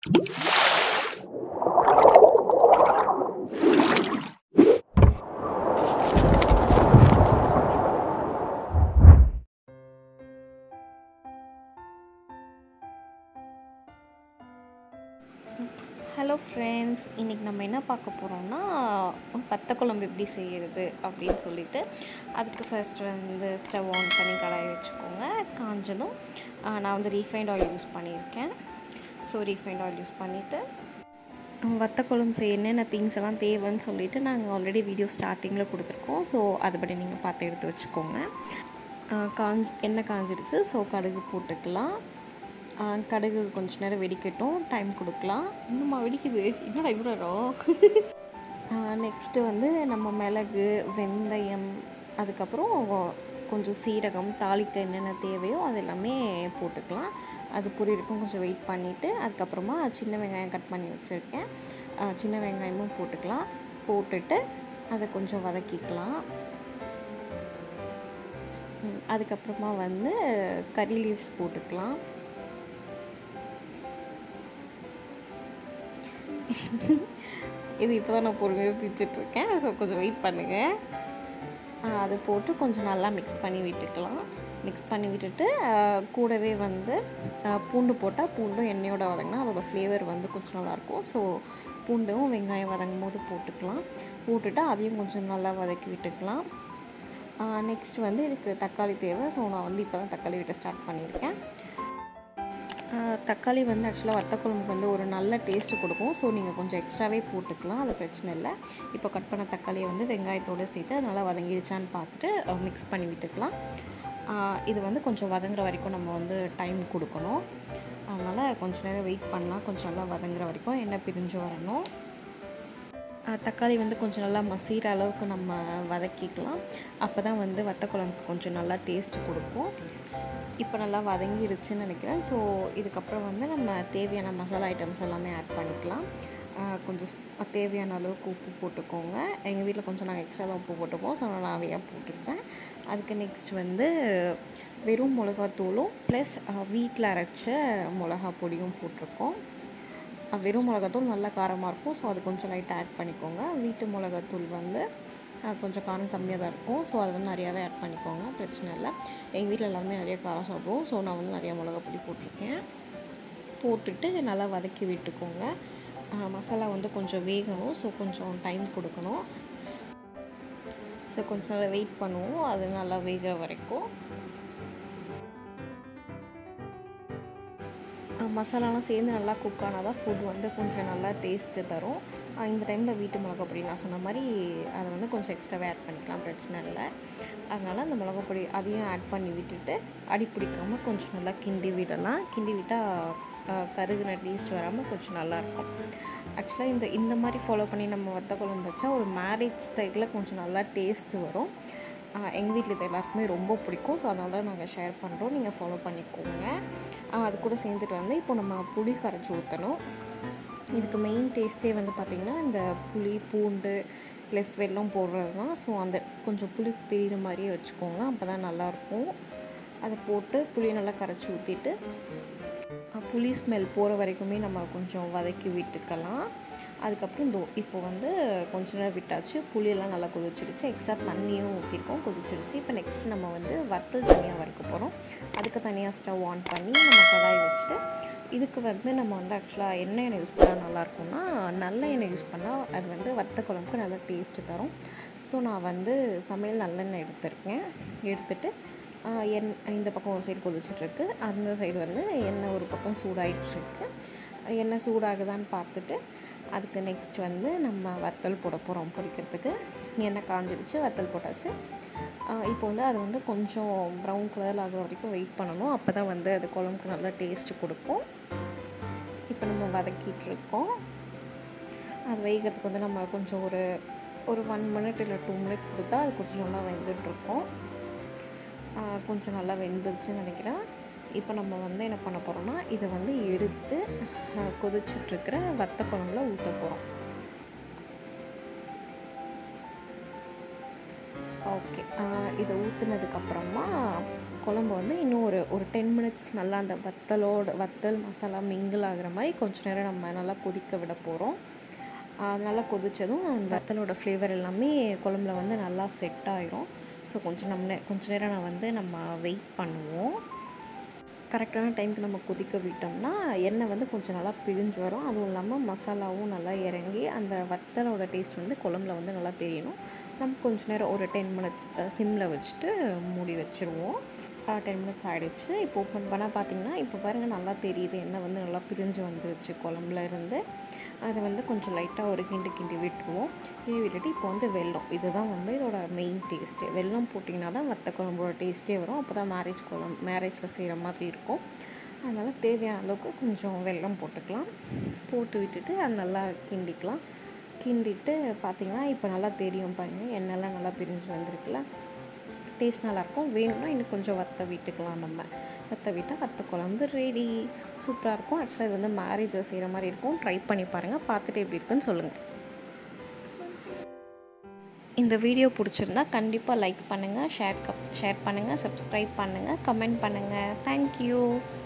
hello friends இன்றைக்கி நம்ம என்ன பார்க்க போகிறோம்னா வத்த குழம்பு எப்படி செய்கிறது அப்படின்னு சொல்லிட்டு அதுக்கு ஃபர்ஸ்ட் வந்து ஸ்டவ் ஆன் பண்ணி கடாய் வச்சுக்கோங்க காஞ்சதும் ஆ, நான் வந்து ரீஃபைண்ட் ஆயில் யூஸ் பண்ணியிருக்கேன் ஸோ ரீஃபைண்ட் ஆயில் யூஸ் பண்ணிவிட்டு வத்த குழம்பு செய்ய என்னென்ன திங்ஸ் எல்லாம் தேவைன்னு சொல்லிட்டு நாங்கள் ஆல்ரெடி வீடியோ ஸ்டார்டிங்கில் கொடுத்துருக்கோம் ஸோ அதுபடி நீங்கள் பார்த்து எடுத்து வச்சுக்கோங்க ஆ, காஞ்சி எண்ணெய் காஞ்சிடுச்சு ஸோ கடுகு போட்டுக்கலாம் ஆ, கடுகு கொஞ்ச நேரம் வெடிக்கட்டும் டைம் கொடுக்கலாம் இன்னுமா வெடிக்குது என்னடா இவ்வளோ நெக்ஸ்ட்டு வந்து நம்ம மிளகு வெந்தயம் அதுக்கப்புறம் கொஞ்சம் சீரகம் தாளிக்க என்னென்ன தேவையோ அது எல்லாமே போட்டுக்கலாம் அது புரியிருக்கும் கொஞ்சம் வெயிட் பண்ணிவிட்டு அதுக்கப்புறமா சின்ன வெங்காயம் கட் பண்ணி வச்சுருக்கேன் ஆ, சின்ன வெங்காயமும் போட்டுக்கலாம் போட்டுட்டு அதை கொஞ்சம் வதக்கிக்கலாம் ம், அதுக்கப்புறமா வந்து கறி லீவ்ஸ் போட்டுக்கலாம் இது இப்போ தான் நான் பொறுமையாக பிரிச்சிட்ருக்கேன் ஸோ கொஞ்சம் வெயிட் பண்ணுங்கள் அது போட்டு கொஞ்சம் நல்லா மிக்ஸ் பண்ணி விட்டுக்கலாம் மிக்ஸ் பண்ணி விட்டுட்டு ஆ, கூடவே வந்து ஆ, பூண்டு போட்டால் பூண்டும் எண்ணெயோட வதங்கினா அதோட ஃப்ளேவர் வந்து கொஞ்சம் நல்லாயிருக்கும் ஸோ பூண்டும் வெங்காயம் வதங்கும் போது போட்டுக்கலாம் போட்டுட்டு அதையும் கொஞ்சம் நல்லா வதக்கி விட்டுக்கலாம் நெக்ஸ்ட் வந்து இதுக்கு தக்காளி தேவை ஸோ நான் வந்து இப்போ தான் தக்காளி விட்டு ஸ்டார்ட் பண்ணியிருக்கேன் ஆஹ் தக்காளி வந்து ஆக்சுவலாக வத்த குழம்புக்கு வந்து ஒரு நல்ல டேஸ்ட்டு கொடுக்கும் ஸோ நீங்கள் கொஞ்சம் எக்ஸ்ட்ராவே போட்டுக்கலாம் அது பிரச்சனை இல்லை இப்போ கட் பண்ண தக்காளியை வந்து வெங்காயத்தோடு சேர்த்து அது நல்லா வதங்கிடுச்சான்னு பார்த்துட்டு மிக்ஸ் பண்ணி விட்டுக்கலாம் ஆஹ் இது வந்து கொஞ்சம் வதங்குற வரைக்கும் நம்ம வந்து டைம் கொடுக்கணும் அதனால் கொஞ்ச நேரம் வெயிட் பண்ணலாம் கொஞ்சம் நல்லா வதங்குற வரைக்கும் எண்ணெய் பிரிஞ்சு வரணும் ஆஹ் தக்காளி வந்து கொஞ்சம் நல்லா மசீர அளவுக்கு நம்ம வதக்கிக்கலாம் அப்போ தான் வந்து வத்த குழம்புக்கு கொஞ்சம் நல்லா டேஸ்ட் கொடுக்கும் இப்போ நல்லா வதங்கிடுச்சுன்னு நினைக்கிறேன் ஸோ இதுக்கப்புறம் வந்து நம்ம தேவையான மசாலா ஐட்டம்ஸ் எல்லாமே ஆட் பண்ணிக்கலாம் ஆஹ் கொஞ்சம் ஸ்- தேவையான அளவுக்கு உப்பு போட்டுக்கோங்க எங்கள் வீட்டில் கொஞ்சம் நாங்கள் எக்ஸ்ட்ரா தான் உப்பு போட்டுப்போம் ஸோ நான் நிறையா போட்டுருப்பேன் அதுக்கு நெக்ஸ்ட் வந்து வெறும் மிளகாத்தூளும் ப்ளஸ் வீட்டில் அரைச்ச மிளகா பொடியும் போட்டிருக்கோம் அஹ் வெறும் மிளகாத்தூள் நல்லா காரமாக இருக்கும் ஸோ அது கொஞ்சம் லைட்டாக ஆட் பண்ணிக்கோங்க வீட்டு மிளகாத்தூள் வந்து அஹ் கொஞ்சம் காரம் கம்மியாக தான் இருக்கும் ஸோ அது வந்து நிறையாவே ஆட் பண்ணிக்கோங்க பிரச்சனை இல்லை எங்கள் வீட்டில் எல்லாருமே நிறைய காரம் சாப்பிடுவோம் ஸோ நான் வந்து நிறையா மிளகா பொடி போட்டிருக்கேன் போட்டுட்டு நல்லா வதக்கி விட்டுக்கோங்க அஹ் மசாலா வந்து கொஞ்சம் வேகணும் ஸோ கொஞ்சம் டைம் கொடுக்கணும் ஸோ கொஞ்சம் நேரம் வெயிட் பண்ணுவோம் அது நல்லா வேகிற வரைக்கும் அஹ் மசாலாலாம் சேர்ந்து நல்லா குக் ஆனால் தான் ஃபுட் வந்து கொஞ்சம் நல்லா டேஸ்ட்டு தரும் அஹ் இந்த டைமில் வீட்டு மிளகா பொடி நான் சொன்ன மாதிரி அதை வந்து கொஞ்சம் எக்ஸ்ட்ராவே ஆட் பண்ணிக்கலாம் பிரச்சனை இல்லை அதனால் அந்த மிளகா பொடி அதையும் ஆட் பண்ணி விட்டுட்டு அடி பிடிக்காமல் கொஞ்சம் நல்லா கிண்டி விடலாம் கிண்டி விட்டால் கருகுன டேஸ்ட் வராமல் கொஞ்சம் நல்லாயிருக்கும் ஆக்சுவலாக இந்த இந்த மாதிரி ஃபாலோ பண்ணி நம்ம வத்த குழம்பு வச்சா ஒரு மேரேஜ் ஸ்டைலில் கொஞ்சம் நல்லா டேஸ்ட்டு வரும் எங்கள் வீட்டில் இது எல்லாருக்குமே ரொம்ப பிடிக்கும் ஸோ அதனால தான் நாங்கள் ஷேர் பண்ணுறோம் நீங்கள் ஃபாலோ பண்ணிக்கோங்க ஆஹ் அது கூட சேர்ந்துட்டு வந்து இப்போ நம்ம புளி கரைச்சி ஊற்றணும் இதுக்கு மெயின் டேஸ்ட்டே வந்து பார்த்திங்கன்னா இந்த புளி பூண்டு ப்ளஸ் வெல்லம் போடுறது தான் ஸோ அந்த கொஞ்சம் புளி தெரியுற மாதிரியே வச்சுக்கோங்க அப்போ தான் நல்லாயிருக்கும் அதை போட்டு புளியை நல்லா கரைச்சி ஊற்றிட்டு புளி ஸ்மெல் போகிற வரைக்குமே நம்ம கொஞ்சம் வதக்கி விட்டுக்கலாம் அதுக்கப்புறம் இந்த இப்போ வந்து கொஞ்ச நேரம் விட்டாச்சு புளியெல்லாம் நல்லா கொதிச்சிடுச்சு எக்ஸ்ட்ரா தண்ணியும் ஊற்றிருக்கோம் கொதிச்சிடுச்சு இப்போ நெக்ஸ்ட் நம்ம வந்து வத்தல் தனியாக வறுக்க போகிறோம் அதுக்கு தனியாக ஸ்டவ் ஆன் பண்ணி நம்ம கடாய் வச்சுட்டு இதுக்கு வந்து நம்ம வந்து ஆக்சுவலாக என்ன எண்ணெய் யூஸ் பண்ணால் நல்லாயிருக்கும்னா நல்ல எண்ணெய் யூஸ் பண்ணால் அது வந்து வத்த குழம்புக்கு நல்லா டேஸ்ட்டு தரும் ஸோ நான் வந்து சமையல் நல்லெண்ணெய் எடுத்திருக்கேன் எடுத்துட்டு ஆஹ் எண் இந்த பக்கம் ஒரு சைடு கொதிச்சிட்ருக்கு அந்த சைடு வந்து எண்ணெய் ஒரு பக்கம் சூடாயிட்டுருக்கு எண்ணெய் சூடாகுதான்னு பார்த்துட்டு அதுக்கு நெக்ஸ்ட் வந்து நம்ம வத்தல் போட போகிறோம் பொரிக்கிறதுக்கு எண்ணெய் காஞ்சிடுச்சு வத்தல் போட்டாச்சு ஆஹ் இப்போ வந்து அது வந்து கொஞ்சம் ப்ரௌன் கலரில் ஆகுற வரைக்கும் வெயிட் பண்ணணும் அப்போ தான் வந்து அது குழம்புக்கு நல்லா டேஸ்ட்டு கொடுக்கும் இப்போ நம்ம வதக்கிட்டு இருக்கோம் அது வேகிறதுக்கு வந்து நம்ம கொஞ்சம் ஒரு ஒரு ஒன் மினிட் இல்லை டூ மினிட் கொடுத்தா அது கொஞ்சம் நல்லா வெந்துட்டுருக்கோம் ஆஹ் கொஞ்சம் நல்லா வெந்துருச்சுன்னு நினைக்கிறேன் இப்போ நம்ம வந்து என்ன பண்ண போகிறோம்னா இதை வந்து எடுத்து ஆஹ் கொதிச்சிட்ருக்கிற வத்த குழம்புல ஊற்ற போகிறோம் ஓகே இதை ஊற்றுனதுக்கப்புறமா குழம்பு வந்து இன்னும் ஒரு ஒரு டென் மினிட்ஸ் நல்லா அந்த வத்தலோட வத்தல் மசாலா மிங்கிள் ஆகிற மாதிரி கொஞ்ச நேரம் நம்ம நல்லா கொதிக்க விட போகிறோம் நல்லா கொதித்ததும் அந்த வத்தலோட ஃப்ளேவர் எல்லாமே குழம்புல வந்து நல்லா செட் ஆயிரும் ஸோ கொஞ்சம் நம்ம கொஞ்ச நேரம் நான் வந்து நம்ம வெயிட் பண்ணுவோம் கரெக்டான டைமுக்கு நம்ம கொதிக்க விட்டோம்னா எண்ணெய் வந்து கொஞ்சம் நல்லா பிரிஞ்சு வரும் அதுவும் இல்லாமல் மசாலாவும் நல்லா இறங்கி அந்த வத்தலோட டேஸ்ட் வந்து குழம்புல வந்து நல்லா தெரியணும் நம்ம கொஞ்ச நேரம் ஒரு டென் மினிட்ஸ் சிம்மில் வச்சுட்டு மூடி வச்சுருவோம் டென் மினிட்ஸ் ஆகிடுச்சு இப்போ ஓப்பன் பண்ணால் பார்த்தீங்கன்னா இப்போ பாருங்கள் நல்லா தெரியுது எண்ணெய் வந்து நல்லா பிரிஞ்சு வந்துருச்சு குழம்புல இருந்து அதை வந்து கொஞ்சம் லைட்டாக ஒரு கிண்டி கிண்டி விட்டுருவோம் கிண்டி விட்டுட்டு இப்போ வந்து வெல்லம் இதுதான் வந்து இதோட மெயின் டேஸ்ட்டு வெல்லம் போட்டிங்கன்னா தான் வத்த குழம்போட டேஸ்ட்டே வரும் அப்போ தான் மேரேஜ் குழம்பு மேரேஜில் செய்கிற மாதிரி இருக்கும் அதனால் தேவையான அளவுக்கு கொஞ்சம் வெல்லம் போட்டுக்கலாம் போட்டு விட்டுட்டு அது நல்லா கிண்டிக்கலாம் கிண்டிட்டு பார்த்திங்கன்னா இப்போ நல்லா தெரியும் பாருங்கள் எண்ணெய்லாம் நல்லா பிரிஞ்சு வந்திருக்குல்ல டேஸ்ட் நல்லாயிருக்கும் வேணும்னா இன்னும் கொஞ்சம் வத்த விட்டுக்கலாம் நம்ம வத்த விட்டால் வத்த குழம்பு ரெடி சூப்பராக இருக்கும் ஆக்சுவலாக இது வந்து மேரேஜில் செய்கிற மாதிரி இருக்கும் ட்ரை பண்ணி பாருங்கள் பார்த்துட்டு எப்படி இருக்குன்னு சொல்லுங்கள் இந்த வீடியோ பிடிச்சிருந்தா கண்டிப்பாக லைக் பண்ணுங்கள் ஷேர் ஷேர் பண்ணுங்கள் சப்ஸ்கிரைப் பண்ணுங்கள் கமெண்ட் பண்ணுங்கள் தேங்க்யூ